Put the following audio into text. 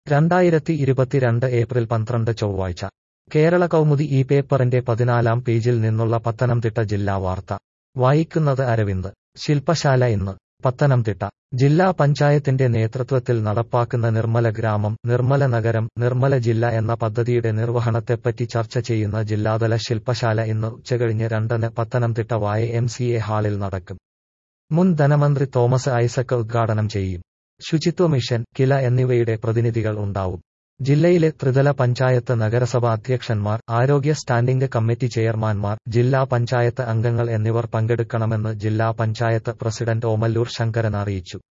രണ്ടായിരത്തി ഇരുപത്തിരണ്ട് ഏപ്രിൽ പന്ത്രണ്ട് ചൊവ്വാഴ്ച കേരള കൗമുദി ഈ പേപ്പറിന്റെ പതിനാലാം പേജിൽ നിന്നുള്ള പത്തനംതിട്ട ജില്ലാ വാർത്ത വായിക്കുന്നത് അരവിന്ദ് ശില്പശാല ഇന്ന് പത്തനംതിട്ട ജില്ലാ പഞ്ചായത്തിന്റെ നേതൃത്വത്തിൽ നടപ്പാക്കുന്ന നിർമ്മല ഗ്രാമം നിർമ്മല നഗരം നിർമ്മല ജില്ല എന്ന പദ്ധതിയുടെ നിർവഹണത്തെപ്പറ്റി ചർച്ച ചെയ്യുന്ന ജില്ലാതല ശില്പശാല ഇന്ന് ഉച്ചകഴിഞ്ഞ് രണ്ടിന് പത്തനംതിട്ട വായ എം സി എ ഹാളിൽ നടക്കും മുൻ ധനമന്ത്രി തോമസ് ഐസക് ഉദ്ഘാടനം ചെയ്യും ശുചിത്വ മിഷൻ കില എന്നിവയുടെ പ്രതിനിധികൾ ഉണ്ടാവും ജില്ലയിലെ ത്രിതല പഞ്ചായത്ത് നഗരസഭ അധ്യക്ഷന്മാർ ആരോഗ്യ സ്റ്റാൻഡിംഗ് കമ്മിറ്റി ചെയർമാൻമാർ ജില്ലാ പഞ്ചായത്ത് അംഗങ്ങൾ എന്നിവർ പങ്കെടുക്കണമെന്ന് ജില്ലാ പഞ്ചായത്ത് പ്രസിഡന്റ് ഓമല്ലൂർ ശങ്കരൻ അറിയിച്ചു